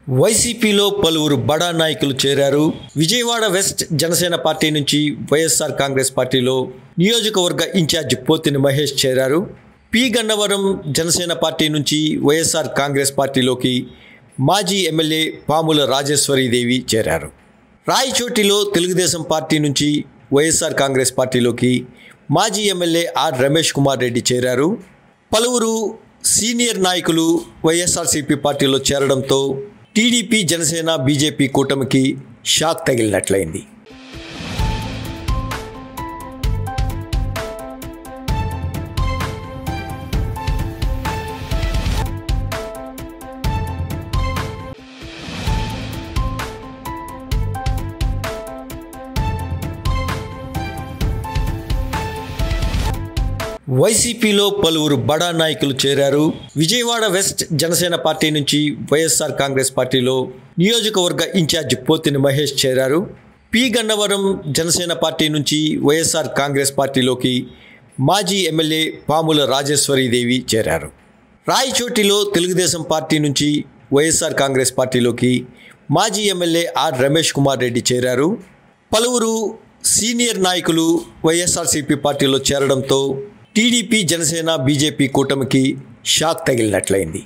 వైసీపీలో పలువురు బడా నాయకులు చేరారు విజయవాడ వెస్ట్ జనసేన పార్టీ నుంచి వైఎస్ఆర్ కాంగ్రెస్ పార్టీలో నియోజకవర్గ ఇన్ఛార్జ్ పోతిని మహేష్ చేరారు పి గన్నవరం జనసేన పార్టీ నుంచి వైఎస్ఆర్ కాంగ్రెస్ పార్టీలోకి మాజీ ఎమ్మెల్యే పాముల రాజేశ్వరీదేవి చేరారు రాయచోటిలో తెలుగుదేశం పార్టీ నుంచి వైఎస్ఆర్ కాంగ్రెస్ పార్టీలోకి మాజీ ఎమ్మెల్యే ఆర్ రమేష్ కుమార్ రెడ్డి చేరారు పలువురు సీనియర్ నాయకులు వైఎస్ఆర్సీపీ పార్టీలో చేరడంతో టీడీపీ జనసేన బీజేపీ కూటమికి షాక్ తగిలినట్లయింది వైసీపీలో పలువురు బడా నాయకులు చేరారు విజయవాడ వెస్ట్ జనసేన పార్టీ నుంచి వైఎస్ఆర్ కాంగ్రెస్ పార్టీలో నియోజకవర్గ ఇన్ఛార్జ్ పోతిని మహేష్ చేరారు పి గన్నవరం జనసేన పార్టీ నుంచి వైఎస్ఆర్ కాంగ్రెస్ పార్టీలోకి మాజీ ఎమ్మెల్యే పాముల రాజేశ్వరీదేవి చేరారు రాయచోటిలో తెలుగుదేశం పార్టీ నుంచి వైఎస్ఆర్ కాంగ్రెస్ పార్టీలోకి మాజీ ఎమ్మెల్యే ఆర్ రమేష్ కుమార్ రెడ్డి చేరారు పలువురు సీనియర్ నాయకులు వైఎస్ఆర్సీపీ పార్టీలో చేరడంతో టీడీపీ జనసేన బీజేపీ కూటమికి షాక్ తగిలినట్లయింది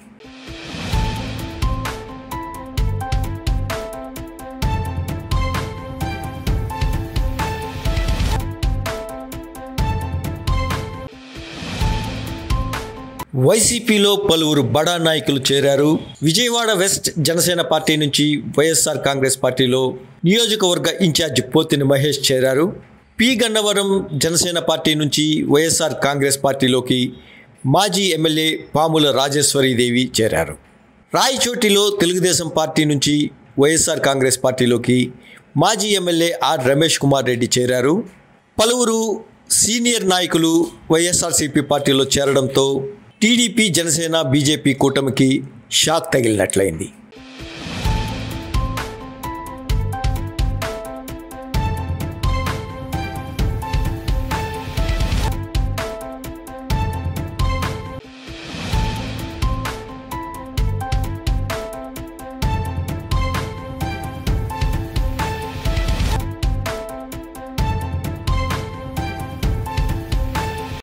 వైసీపీలో పలువురు బడా నాయకులు చేరారు విజయవాడ వెస్ట్ జనసేన పార్టీ నుంచి వైఎస్ఆర్ కాంగ్రెస్ పార్టీలో నియోజకవర్గ ఇన్ఛార్జ్ పోతిని మహేష్ చేరారు పి గన్నవరం జనసేన పార్టీ నుంచి వైఎస్ఆర్ కాంగ్రెస్ పార్టీలోకి మాజీ ఎమ్మెల్యే పాముల రాజేశ్వరీదేవి చేరారు రాయచోటిలో తెలుగుదేశం పార్టీ నుంచి వైఎస్ఆర్ కాంగ్రెస్ పార్టీలోకి మాజీ ఎమ్మెల్యే ఆర్ రమేష్ కుమార్ రెడ్డి చేరారు పలువురు సీనియర్ నాయకులు వైఎస్ఆర్సీపీ పార్టీలో చేరడంతో టీడీపీ జనసేన బీజేపీ కూటమికి షాక్ తగిలినట్లయింది